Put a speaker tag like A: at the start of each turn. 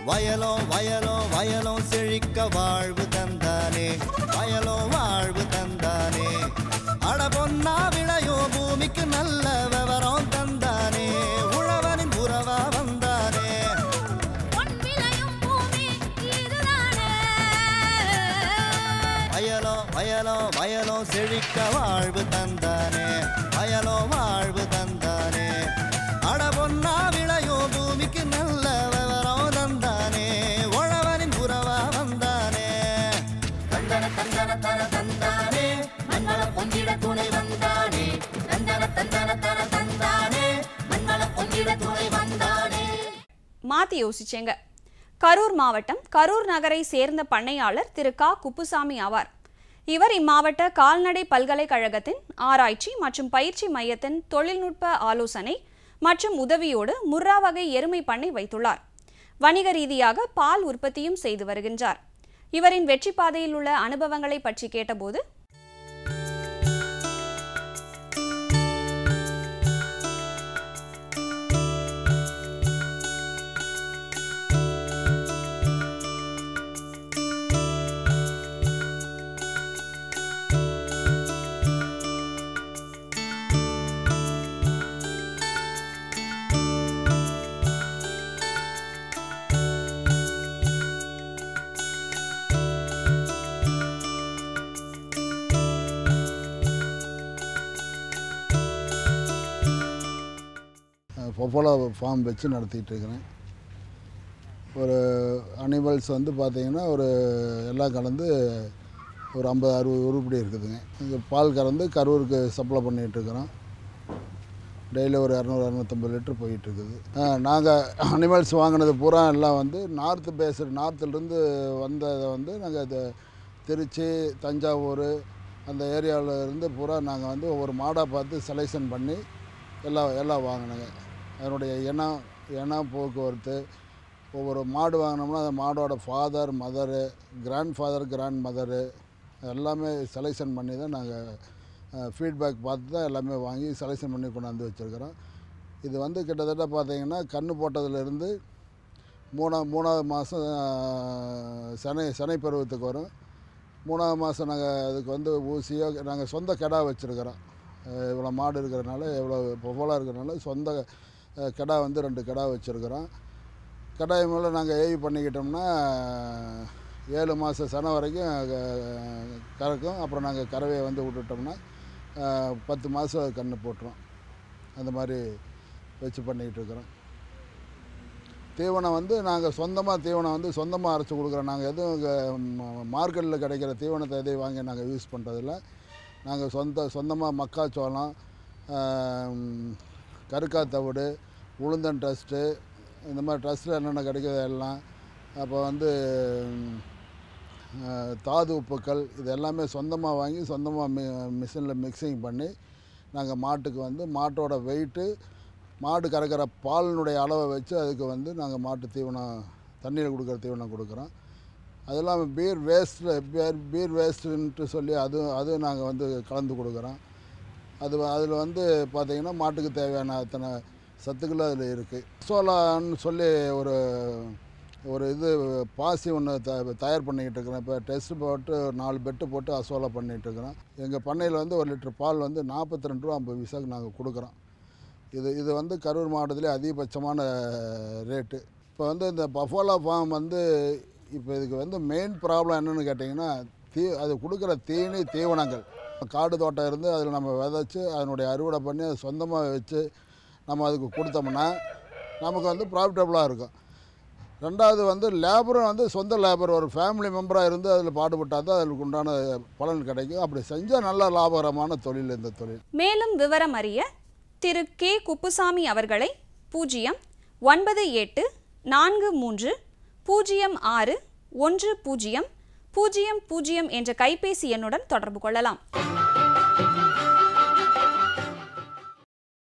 A: வயலோ வயலோ வயலோ செழிக்க வாழ்வு தந்தானே வயலோ வாழ்வு தந்தானே அட பொன்னா விளையோ பூமிக்கு நல்ல விவரம் தந்தானே உழவனின் உறவா வந்தானே
B: பொன் விளையும் பூமி இதுதானே
A: வயலோ வயலோ வயலோ செழிக்க வாழ்வு தந்தானே வயலோ வாழ்வு தந்தானே அட பொன்னா விளையோ பூமிக்கு நல்ல விவரம் தந்தானே உழவனின் உறவா வந்தானே
B: தந்தன தந்தன தன தந்தானே மங்களம் பொங்கிட துணை வந்தானே தந்தன தந்தன தன தந்தானே மங்களம் பொங்கிட துணை வந்தானே
C: மாத்தி யோசிச்சேங்க கரூர் மாவட்டம் கரூர் நகரை சேர்ந்த பண்ணையாளர் திரு கா குப்புசாமி ஆவார் இவர் இம்மாவட்ட கால்நடை பல்கலைக்கழகத்தின் ஆராய்ச்சி மற்றும் பயிற்சி மையத்தின் தொழில்நுட்ப ஆலோசனை மற்றும் உதவியோடு முர்ரா வகை எருமை பண்ணை வைத்துள்ளார் வணிக ரீதியாக பால் உற்பத்தியும் செய்து வருகின்றார் இவரின் வெற்றி பாதையில் உள்ள அனுபவங்களை பற்றி கேட்டபோது
D: பொப்போலா ஃபார்ம் வச்சு நடத்திட்டு இருக்கிறேன் ஒரு அனிமல்ஸ் வந்து பார்த்தீங்கன்னா ஒரு எல்லாம் கலந்து ஒரு ஐம்பது அறுபது உருப்படி இருக்குதுங்க இங்கே பால் கறந்து கரூருக்கு சப்ளை பண்ணிகிட்ருக்குறோம் டெய்லி ஒரு இரநூறு இரநூத்தம்பது லிட்டர் போயிட்டுருக்குது நாங்கள் அனிமல்ஸ் வாங்கினது பூரா எல்லாம் வந்து நார்த்து பேஸ்டு நார்த்துலேருந்து வந்ததை வந்து நாங்கள் இது திருச்சி தஞ்சாவூர் அந்த ஏரியாவில் இருந்து பூரா நாங்கள் வந்து ஒவ்வொரு மாடாக பார்த்து செலெக்ஷன் பண்ணி எல்லாம் எல்லாம் வாங்கினோங்க அதனுடைய இனம் இனம் போக்குவரத்து ஒவ்வொரு மாடு வாங்கினோம்னா அந்த மாடோட father mother grand father grand mother எல்லாமே செலெக்ஷன் பண்ணி தான் நாங்கள் ஃபீட்பேக் பார்த்து தான் எல்லாமே வாங்கி செலெக்ஷன் பண்ணி கொண்டாந்து வச்சுருக்கிறோம் இது வந்து கிட்டத்தட்ட பார்த்தீங்கன்னா கன்று போட்டதுலேருந்து மூணா மூணாவது மாதம் சனை சனை பருவத்துக்கு வரும் மூணாவது மாதம் நாங்கள் அதுக்கு வந்து ஊசியோ நாங்கள் சொந்த கிடா வச்சுருக்கிறோம் இவ்வளோ மாடு இருக்கிறனால எவ்வளோ பொவலாக இருக்கிறனால சொந்த அஹ், கிடா வந்து ரெண்டு கிடா வச்சுருக்கிறோம் கடாய் மேலே நாங்கள் ஏவி பண்ணிக்கிட்டோம்னா ஏழு மாதம் சனம் வரைக்கும் அஹ், கறக்கும் அப்புறம் நாங்கள் கறவையை வந்து விட்டுட்டோம்னா அஹ், பத்து மாதம் கன்று போட்டுரும் அந்த மாதிரி வச்சு பண்ணிக்கிட்டு இருக்கிறோம் தீவனம் வந்து நாங்கள் சொந்தமாக தீவனம் வந்து சொந்தமாக அரைச்சி கொடுக்குறோம் நாங்கள் எதுவும் மார்க்கெட்டில் கிடைக்கிற தீவனத்தை எதையும் வாங்கி நாங்கள் யூஸ் பண்ணுறதில்ல நாங்கள் சொந்த சொந்தமாக மக்காச்சோளம் ஆம், கருக்கா தவிடு உளுந்தன் ட்ரஸ்ட்டு இந்த மாதிரி ட்ரஸ்ட்டில் என்னென்ன கிடைக்குதோ எல்லாம் அப்போ வந்து ம், அஹ், தாது உப்புக்கள் இது எல்லாமே சொந்தமாக வாங்கி சொந்தமாக மி மிஷினில் மிக்சிங் பண்ணி நாங்கள் மாட்டுக்கு வந்து மாட்டோட வெயிட்டு மாடு கறக்கிற பாலினுடைய அளவை வச்சு அதுக்கு வந்து நாங்கள் மாட்டு தீவனம் தண்ணியில் கொடுக்குற தீவனம் கொடுக்குறோம் அது இல்லாமல் பீர் வேஸ்ட்டில் பீர் பீர் வேஸ்ட்டுன்ட்டு சொல்லி அதுவும் அதுவும் நாங்கள் வந்து கலந்து கொடுக்குறோம் அது அதில் வந்து பார்த்திங்கன்னா மாட்டுக்கு தேவையான அத்தனை சத்துக்கள் அதில் இருக்குது சோலான்னு சொல்லி ஒரு ஒரு இது பாசி ஒன்று த தயார் பண்ணிக்கிட்டு இருக்கிறேன் இப்போ டெஸ்ட் போட்டு ஒரு நாலு பெட்டு போட்டு அசோலா பண்ணிகிட்டு இருக்கிறோம் எங்கள் பண்ணையில் வந்து ஒரு லிட்டர் பால் வந்து நாற்பத்தி ரெண்டு ரூபா ஐம்பது பைசாக்கு நாங்கள் கொடுக்குறோம் இது இது வந்து கரூர் மாவட்டத்திலே அதிகபட்சமான ரேட்டு இப்போ வந்து இந்த பஃபோலா ஃபார்ம் வந்து இப்போ இதுக்கு வந்து மெயின் ப்ராப்ளம் என்னென்னு கேட்டிங்கன்னா தீ அது கொடுக்குற தீனி தீவனங்கள் காடு தோட்டம் இருந்து அதில் நம்ம விதைச்சி அதனுடைய அறுவடை பண்ணி அதை சொந்தமாக வச்சு நம்ம அதுக்கு கொடுத்தோம்னா நமக்கு வந்து ப்ராஃபிட்டபுளாக இருக்கும் ரெண்டாவது வந்து லேபரும் வந்து சொந்த லேபர் ஒரு ஃபேமிலி மெம்பராக இருந்து அதில் பாடுபட்டால் தான் அதுக்கு உண்டான பலன் கிடைக்கும் அப்படி செஞ்சால் நல்ல லாபகரமான தொழில் இந்த தொழில்
C: மேலும் விவரம் அறிய திரு கே குப்புசாமி அவர்களை பூஜ்ஜியம் ஒன்பது எட்டு நான்கு மூன்று பூஜ்ஜியம் ஆறு ஒன்று பூஜ்ஜியம் பூஜ்ஜியம் பூஜ்ஜியம் என்ற கைபேசி எண்ணுடன் தொடர்பு கொள்ளலாம்